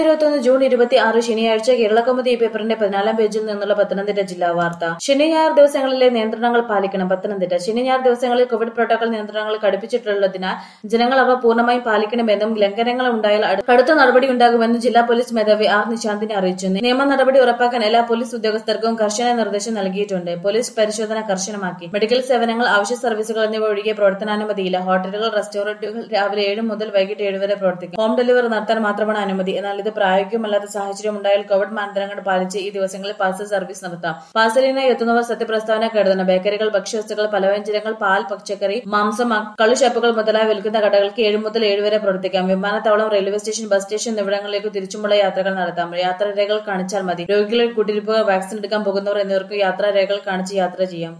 ഇരുപത്തൊന്ന് ജൂൺ ഇരുപത്തി ആറ് ശനിയാഴ്ച കേരളകൗമുദി ഈ പേപ്പറിന്റെ പതിനാലാം പേജിൽ നിന്നുള്ള പത്തനംതിട്ട ജില്ലാ വാർത്ത ശനി ഞായർ ദിവസങ്ങളിലെ നിയന്ത്രണങ്ങൾ പാലിക്കണം പത്തനംതിട്ട ശനി ഞായർ ദിവസങ്ങളിൽ കോവിഡ് പ്രോട്ടോകോൾ നിയന്ത്രണങ്ങൾ കടുപ്പിച്ചിട്ടുള്ളതിനാൽ ജനങ്ങൾ അവ പൂർണ്ണമായും പാലിക്കണമെന്നും ലംഘനങ്ങൾ ഉണ്ടായാൽ അടു- കടുത്ത നടപടി ഉണ്ടാകുമെന്നും ജില്ലാ പോലീസ് മേധാവി ആർ നിശാന്തിനെ അറിയിച്ചു നിയമ നടപടി ഉറപ്പാക്കാൻ എല്ലാ പോലീസ് ഉദ്യോഗസ്ഥർക്കും കർശന നിർദ്ദേശം നൽകിയിട്ടുണ്ട് പോലീസ് പരിശോധന കർശനമാക്കി മെഡിക്കൽ സേവനങ്ങൾ അവശ്യ സർവീസുകൾ എന്നിവ ഒഴികെ പ്രവർത്തനാനുമതിയില്ല ഹോട്ടലുകൾ റെസ്റ്റോറന്റുകൾ രാവിലെ ഏഴ് മുതൽ വൈകിട്ട് ഏഴ് വരെ പ്രവർത്തിക്കും ഹോം ഡെലിവറി നടത്താൻ മാത്രമാണ് അനുമതി എന്നാൽ ഇത് പ്രായോഗികമല്ലാത്ത സാഹചര്യം ഉണ്ടായാൽ കോവിഡ് മാനദണ്ഡങ്ങൾ പാലിച്ച് ഈ ദിവസങ്ങളിൽ പാഴ്സൽ സർവീസ് നടത്താം പാഴ്സലിനായി എത്തുന്നവർ സത്യപ്രസ്താവന കരുതണം ബേക്കറികൾ ഭക്ഷ്യവസ്തുക്കൾ പലവ്യഞ്ജനങ്ങൾ പാൽ പച്ചക്കറി മാംസം കളുഷാപ്പുകൾ മുതലായ വിൽക്കുന്ന കടകൾക്ക് ഏഴ് മുതൽ ഏഴ് വരെ പ്രവർത്തിക്കാം വിമാനത്താവളം റെയിൽവേ സ്റ്റേഷൻ ബസ് സ്റ്റേഷൻ എന്നിവിടങ്ങളിലേക്ക് തിരിച്ചുമുള്ള യാത്രകൾ നടത്താം യാത്രാരേഖകൾ കാണിച്ചാൽ മതി രോഗികളെ കുടിയിരിപ്പുക വാക്സിൻ എടുക്കാൻ പോകുന്നവർ എന്നിവർക്ക് യാത്രാരേഖകൾ കാണിച്ച് യാത്ര ചെയ്യാം